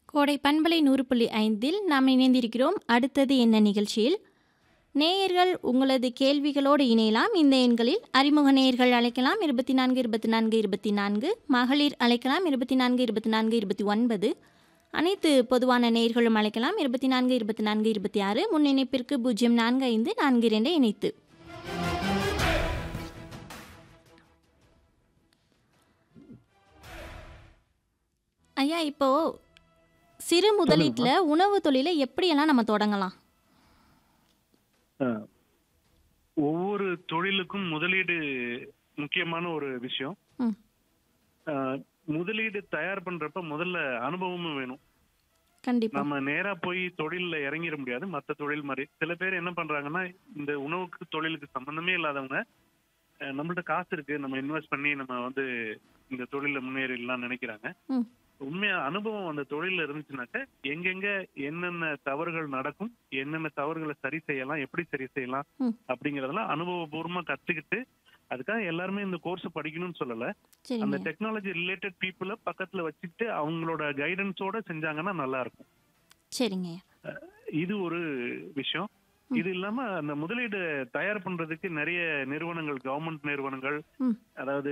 கோடை பண்பலை நூறு புள்ளி ஐந்தில் நாம் இணைந்திருக்கிறோம் அடுத்தது என்ன நிகழ்ச்சியில் நேயர்கள் உங்களது கேள்விகளோடு இணையலாம் இந்த எண்களில் அறிமுக நேயர்கள் அழைக்கலாம் இருபத்தி நான்கு இருபத்தி நான்கு இருபத்தி நான்கு மகளிர் அழைக்கலாம் இருபத்தி நான்கு இருபத்தி நான்கு இருபத்தி ஒன்பது அனைத்து பொதுவான நேயர்களும் அழைக்கலாம் இருபத்தி நான்கு இருபத்தி நான்கு இருபத்தி ஆறு முன் இணைப்பிற்கு பூஜ்ஜியம் நான்கு ஐந்து நான்கு இரண்டை இணைத்து ஐயா இப்போ சிறு முதலீட்டில் உணவு தொழிலை எப்படியெல்லாம் நம்ம தொடங்கலாம் அஹ், ஒவ்வொரு தொழிலுக்கும் முதலீடு முக்கியமான ஒரு விஷயம் ம் அஹ், முதலீடு தயார் பண்றப்ப முதல்ல அனுபவமும் வேணும் கண்டிப்பாக நம்ம நேரா போய் தொழில்ல இறங்கிட முடியாது மத்த தொழில் மாதிரி சில பேர் என்ன பண்றாங்கன்னா இந்த உணவுக்கு தொழிலுக்கு சம்பந்தமே இல்லாதவங்க அஹ், நம்மள்ட்ட காசு இருக்கு நம்ம இன்வெஸ்ட் பண்ணி நம்ம வந்து இந்த தொழில முன்னேறிடலாம் நினைக்கிறாங்க ம் உண்மையா அனுபவம் அந்த தொழில இருந்துச்சுனாக்க எங்கெங்க என்னென்ன தவறுகள் நடக்கும் என்னென்ன தவறுகளை சரி செய்யலாம் எப்படி சரி செய்யலாம் ம் அப்படிங்கறதெல்லாம் அனுபவபூர்வமா கத்துக்கிட்டு அதுக்காக எல்லாருமே இந்த கோர்ஸ் படிக்கணும்னு சொல்லல அந்த சரிங்க டெக்னாலஜி ரிலேட்டட் பீப்புள பக்கத்துல வச்சுட்டு அவங்களோட கைடன்ஸோட செஞ்சாங்கன்னா நல்லா இருக்கும் சரிங்க அஹ் இது ஒரு விஷயம் இது இல்லாம அந்த முதலீடு தயார் பண்றதுக்கு நிறைய நிறுவனங்கள் கவர்மெண்ட் நிறுவனங்கள் ம் அதாவது